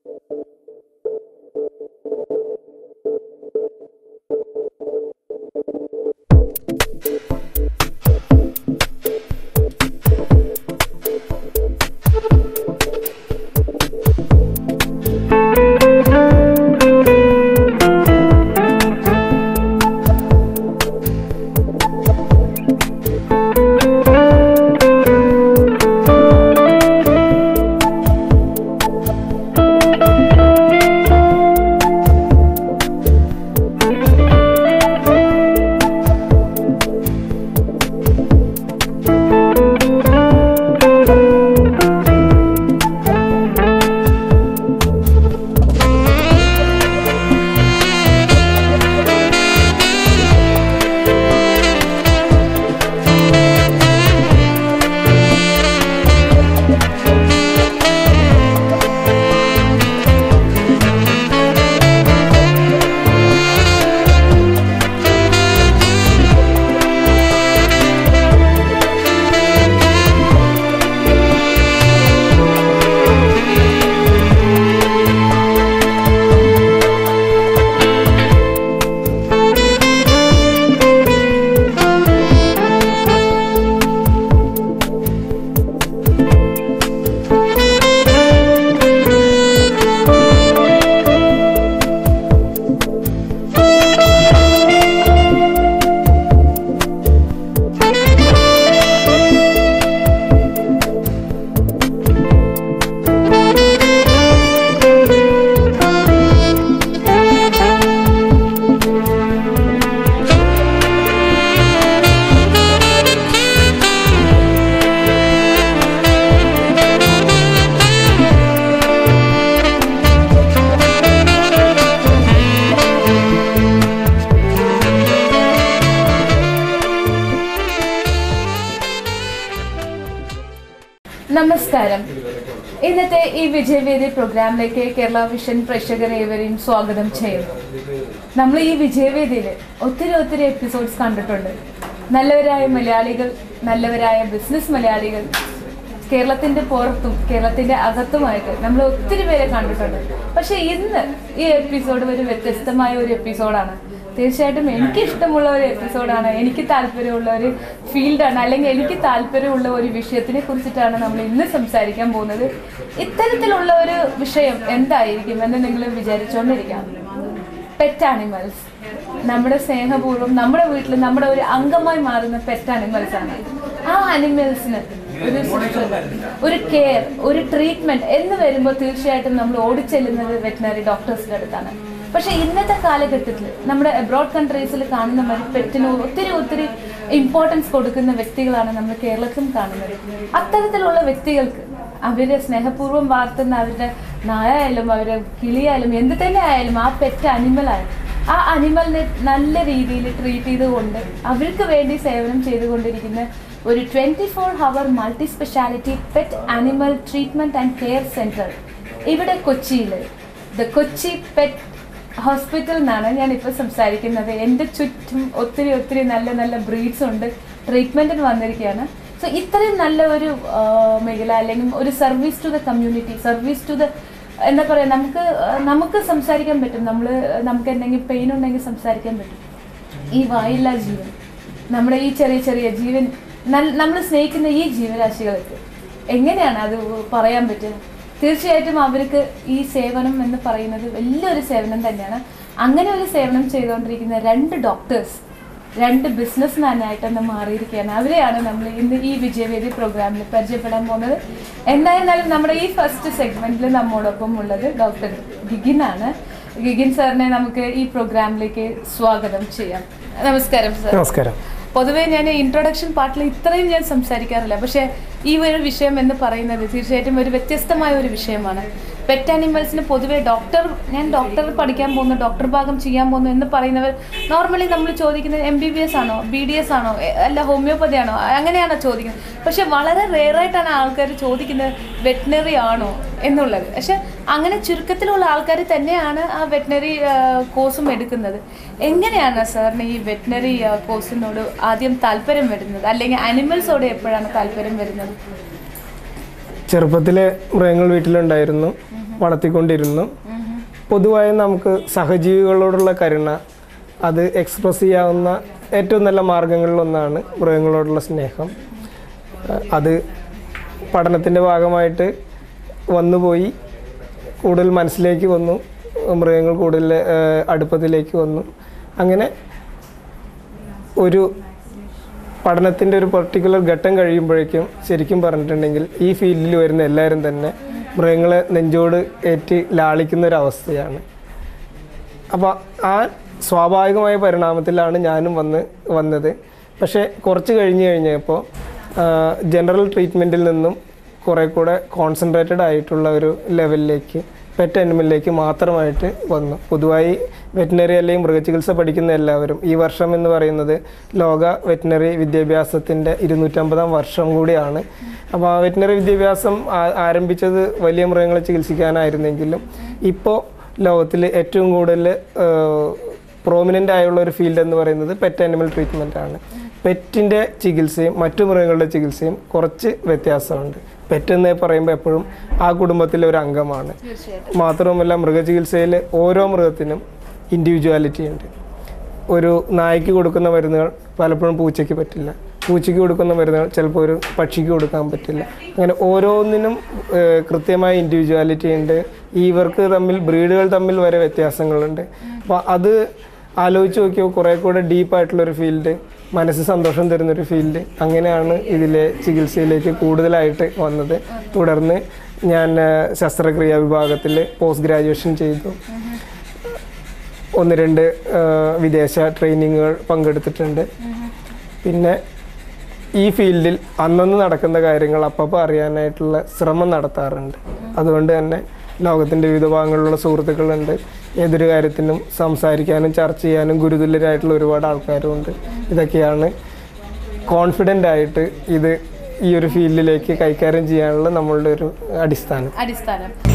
നമസ്കാരം ഇന്നത്തെ ഈ വിജയവേദി പ്രോഗ്രാമിലേക്ക് കേരള വിഷൻ പ്രേക്ഷകരെ ഏവരെയും സ്വാഗതം ചെയ്യുന്നു നമ്മൾ ഈ വിജയവേദിയിൽ ഒത്തിരി ഒത്തിരി എപ്പിസോഡ്സ് കണ്ടിട്ടുണ്ട് നല്ലവരായ മലയാളികൾ നല്ലവരായ ബിസിനസ് മലയാളികൾ കേരളത്തിന്റെ പുറത്തും കേരളത്തിന്റെ അകത്തുമായിട്ട് നമ്മൾ ഒത്തിരി പേരെ കണ്ടിട്ടുണ്ട് പക്ഷെ ഇന്ന് ഈ എപ്പിസോഡ് ഒരു വ്യത്യസ്തമായ ഒരു എപ്പിസോഡാണ് തീർച്ചയായിട്ടും എനിക്ക് ഇഷ്ടമുള്ള ഒരു എപ്പിസോഡാണ് എനിക്ക് താല്പര്യമുള്ള ഒരു ഫീൽഡാണ് അല്ലെങ്കിൽ എനിക്ക് താല്പര്യമുള്ള ഒരു വിഷയത്തിനെ കുറിച്ചിട്ടാണ് നമ്മൾ ഇന്ന് സംസാരിക്കാൻ പോകുന്നത് ഇത്തരത്തിലുള്ള ഒരു വിഷയം എന്തായിരിക്കും എന്ന് നിങ്ങൾ വിചാരിച്ചുകൊണ്ടിരിക്കാം പെറ്റ് ആനിമൽസ് നമ്മുടെ സ്നേഹപൂർവ്വം നമ്മുടെ വീട്ടിൽ നമ്മുടെ ഒരു അംഗമായി മാറുന്ന പെറ്റ് ആനിമൽസ് ആണ് ആ അനിമൽസിന് ഒരു ശുശ്രൂഷ, ഒരു കെയർ ഒരു ട്രീറ്റ്മെന്റ് എന്ന് വരുമ്പോൾ തീർച്ചയായിട്ടും നമ്മൾ ഓടിച്ചെല്ലുന്നത് വെറ്റിനറി ഡോക്ടേഴ്സിന്റെ അടുത്താണ് പക്ഷെ ഇന്നത്തെ കാലഘട്ടത്തിൽ നമ്മുടെ അബ്രോഡ് കൺട്രീസിൽ കാണുന്ന മാതിരി പെറ്റിന് ഒത്തിരി ഒത്തിരി ഇമ്പോർട്ടൻസ് കൊടുക്കുന്ന വ്യക്തികളാണ് നമ്മൾ കേരളത്തിലും കാണുന്നത് അത്തരത്തിലുള്ള വ്യക്തികൾക്ക് അവരെ സ്നേഹപൂർവ്വം വളർത്തുന്ന അവരുടെ നായായാലും അവരുടെ കിളിയായാലും എന്ത് തന്നെ ആയാലും ആ പെറ്റ് അനിമലായാലും ആ അനിമലിനെ നല്ല രീതിയിൽ ട്രീറ്റ് ചെയ്തുകൊണ്ട് അവർക്ക് വേണ്ടി സേവനം ചെയ്തുകൊണ്ടിരിക്കുന്ന ഒരു twenty four hour multi speciality pet animal treatment and care centre ഇവിടെ കൊച്ചിയിൽ ദ കൊച്ചി പെറ്റ് ഹോസ്പിറ്റൽ നിന്നാണ് ഞാൻ ഇപ്പോൾ സംസാരിക്കുന്നത് എൻ്റെ ചുറ്റും ഒത്തിരി ഒത്തിരി നല്ല നല്ല ബ്രീഡ്സ് ഉണ്ട് ട്രീറ്റ്മെൻറ്റിന് വന്നിരിക്കുകയാണ് സോ ഇത്രയും നല്ല ഒരു ആ, മേഖല അല്ലെങ്കിൽ ഒരു service to the community service to the എന്താ പറയുക നമുക്ക് ആ, നമുക്ക് സംസാരിക്കാൻ പറ്റും നമ്മൾ നമുക്ക് എന്തെങ്കിലും പെയിൻ ഉണ്ടെങ്കിൽ സംസാരിക്കാൻ പറ്റും ഈ വായില്ലാ ജീവൻ നമ്മുടെ ഈ ചെറിയ ചെറിയ ജീവൻ നമ്മൾ സ്നേഹിക്കുന്ന ഈ ജീവരാശികൾക്ക് എങ്ങനെയാണ് അത് പറയാൻ പറ്റുക തീർച്ചയായിട്ടും അവർക്ക് ഈ സേവനം എന്ന് പറയുന്നത് വലിയൊരു സേവനം തന്നെയാണ് അങ്ങനെ ഒരു സേവനം ചെയ്തുകൊണ്ടിരിക്കുന്ന രണ്ട് ഡോക്ടേഴ്സ് രണ്ട് ബിസിനസ് മാനായിട്ടൊന്ന് മാറിയിരിക്കുകയാണ് അവരെയാണ് നമ്മൾ ഇന്ന് ഈ വിജയവേദി പ്രോഗ്രാമിൽ പരിചയപ്പെടാൻ പോകുന്നത് എന്തായിരുന്നാലും നമ്മുടെ ഈ ഫസ്റ്റ് സെഗ്മെന്റിൽ നമ്മോടൊപ്പം ഉള്ളത് ഡോക്ടർ ഗിഗിനാണ് ഗിഗിൻ സാറിനെ നമുക്ക് ഈ പ്രോഗ്രാമിലേക്ക് സ്വാഗതം ചെയ്യാം നമസ്കാരം സർ നമസ്കാരം പൊതുവേ ഞാൻ ഇൻട്രൊഡക്ഷൻ പാർട്ടിൽ ഇത്രയും ഞാൻ സംസാരിക്കാറില്ല പക്ഷേ ഈ ഒരു വിഷയം എന്ന് പറയുന്നത് തീർച്ചയായിട്ടും ഒരു വ്യത്യസ്തമായ ഒരു വിഷയമാണ് പെറ്റ് ആനിമൽസിന് പൊതുവേ ഡോക്ടർ ഞാൻ ഡോക്ടർ പഠിക്കാൻ പോകുന്നു ഡോക്ടർ ഭാഗം ചെയ്യാൻ പോകുന്നു എന്ന് പറയുന്നവർ നോർമലി നമ്മൾ ചോദിക്കുന്നത് എം ബി ബി എസ് ആണോ ബി ഡി എസ് ആണോ എ- അല്ല ഹോമിയോപ്പതി ആണോ അങ്ങനെയാണോ ചോദിക്കുന്നത് പക്ഷെ വളരെ റെയറായിട്ടാണ് ആൾക്കാർ ചോദിക്കുന്നത് വെറ്റിനറി ആണോ എന്നുള്ളത് പക്ഷെ അങ്ങനെ ചുരുക്കത്തിലുള്ള ആൾക്കാർ തന്നെയാണ് ആ വെറ്റിനറി കോഴ്സും എടുക്കുന്നത് എങ്ങനെയാണ് സാറിന് ഈ വെറ്റിനറി കോഴ്സിനോട് ആദ്യം താല്പര്യം വരുന്നത് അല്ലെങ്കിൽ അനിമൽസോട് എപ്പോഴാണ് താല്പര്യം വരുന്നത് ചെറുപ്പത്തിലെ മൃഗങ്ങൾ വീട്ടിലുണ്ടായിരുന്നു വളർത്തിക്കൊണ്ടിരുന്നു പൊതുവായി നമുക്ക് സഹജീവികളോടുള്ള കരുണ അത് എക്സ്പ്രസ് ചെയ്യാവുന്ന ഏറ്റവും നല്ല മാർഗങ്ങളിലൊന്നാണ് മൃഗങ്ങളോടുള്ള സ്നേഹം അഹ് അത് പഠനത്തിൻ്റെ ഭാഗമായിട്ട് വന്നുപോയി കൂടുതൽ മനസ്സിലേക്ക് വന്നു മൃഗങ്ങൾ കൂടുതൽ ഏഹ്, അടുപ്പത്തിലേക്ക് വന്നു അങ്ങനെ ഒരു പഠനത്തിൻ്റെ ഒരു പർട്ടിക്കുലർ ഘട്ടം കഴിയുമ്പോഴേക്കും ശരിക്കും പറഞ്ഞിട്ടുണ്ടെങ്കിൽ ഈ ഫീൽഡിൽ വരുന്ന എല്ലാവരും തന്നെ മൃഗങ്ങളെ നെഞ്ചോട് ഏറ്റ് ലാളിക്കുന്ന ഒരു അവസ്ഥയാണ് അപ്പോൾ ആ സ്വാഭാവികമായ പരിണാമത്തിലാണ് ഞാനും വന്ന് വന്നത് പക്ഷേ കുറച്ച് കഴിഞ്ഞ് കഴിഞ്ഞപ്പോൾ ജനറൽ ട്രീറ്റ്മെൻറ്റിൽ നിന്നും കുറേ കൂടെ കോൺസെൻട്രേറ്റഡ് ആയിട്ടുള്ള ഒരു ലെവലിലേക്ക് പെറ്റ് അനിമലിലേക്ക് മാത്രമായിട്ട് വന്നു പൊതുവായി വെറ്റിനറി അല്ലെങ്കിൽ മൃഗചികിത്സ പഠിക്കുന്ന എല്ലാവരും ഈ വർഷം എന്ന് പറയുന്നത് ലോക വെറ്റിനറി വിദ്യാഭ്യാസത്തിൻ്റെ ഇരുന്നൂറ്റമ്പതാം വർഷം കൂടിയാണ് അപ്പോൾ ആ വെറ്റിനറി വിദ്യാഭ്യാസം ആ- ആരംഭിച്ചത് വലിയ മൃഗങ്ങളെ ചികിത്സിക്കാനായിരുന്നെങ്കിലും ഇപ്പോൾ ലോകത്തിൽ ഏറ്റവും കൂടുതൽ പ്രോമിനൻ്റ് ആയുള്ള ഒരു ഫീൽഡ് എന്ന് പറയുന്നത് പെറ്റ് ആനിമൽ ട്രീറ്റ്മെൻ്റ് ആണ് പെറ്റിൻ്റെ ചികിത്സയും മറ്റു മൃഗങ്ങളുടെ ചികിത്സയും കുറച്ച് വ്യത്യാസമുണ്ട് പെറ്റ് എന്ന് പറയുമ്പോൾ എപ്പോഴും ആ കുടുംബത്തിലെ ഒരു അംഗമാണ് തീർച്ചയായിട്ടും മാത്രവുമല്ല മൃഗചികിത്സയിൽ ഓരോ മൃഗത്തിനും ഇൻഡിവിജ്വാലിറ്റി ഉണ്ട് ഒരു നായ്ക്ക് കൊടുക്കുന്ന മരുന്നുകൾ പലപ്പോഴും പൂച്ചയ്ക്ക് പറ്റില്ല പൂച്ചയ്ക്ക് കൊടുക്കുന്ന മരുന്നുകൾ ചിലപ്പോൾ ഒരു പക്ഷിക്ക് കൊടുക്കാൻ പറ്റില്ല അങ്ങനെ ഓരോന്നിനും ഏഹ്, കൃത്യമായ ഇൻഡിവിജ്വാലിറ്റി ഉണ്ട് ഇവർക്ക് തമ്മിൽ ബ്രീഡുകൾ തമ്മിൽ വരെ വ്യത്യാസങ്ങളുണ്ട് അപ്പോൾ അത് ആലോചിച്ച് നോക്കിയപ്പോൾ കുറേ കൂടെ ഡീപ്പായിട്ടുള്ളൊരു ഫീൽഡ് മനസ്സ് സന്തോഷം തരുന്നൊരു ഫീൽഡ് അങ്ങനെയാണ് ഇതിലെ ചികിത്സയിലേക്ക് കൂടുതലായിട്ട് വന്നത് തുടർന്ന് ഞാൻ ഏഹ്, ശസ്ത്രക്രിയാ വിഭാഗത്തിൽ പോസ്റ്റ് ഗ്രാജുവേഷൻ ചെയ്തു ഒന്ന് രണ്ട് ആ, വിദേശ ട്രെയിനിങ്ങുകൾ പങ്കെടുത്തിട്ടുണ്ട് പിന്നെ ഈ ഫീൽഡിൽ അന്നന്ന് നടക്കുന്ന കാര്യങ്ങൾ അപ്പപ്പോൾ അറിയാനായിട്ടുള്ള ശ്രമം നടത്താറുണ്ട് അതുകൊണ്ട് തന്നെ ലോകത്തിൻ്റെ വിവിധ ഭാഗങ്ങളിലുള്ള സുഹൃത്തുക്കളുണ്ട് ഏതൊരു കാര്യത്തിനും സംസാരിക്കാനും ചർച്ച ചെയ്യാനും ഗുരുതുല്യരായിട്ടുള്ള ഒരുപാട് ആൾക്കാരുമുണ്ട് ഇതൊക്കെയാണ് കോൺഫിഡൻ്റ് ആയിട്ട് ഇത് ഈ ഒരു ഫീൽഡിലേക്ക് കൈകാര്യം ചെയ്യാനുള്ള നമ്മളുടെ ഒരു അടിസ്ഥാനം അടിസ്ഥാനം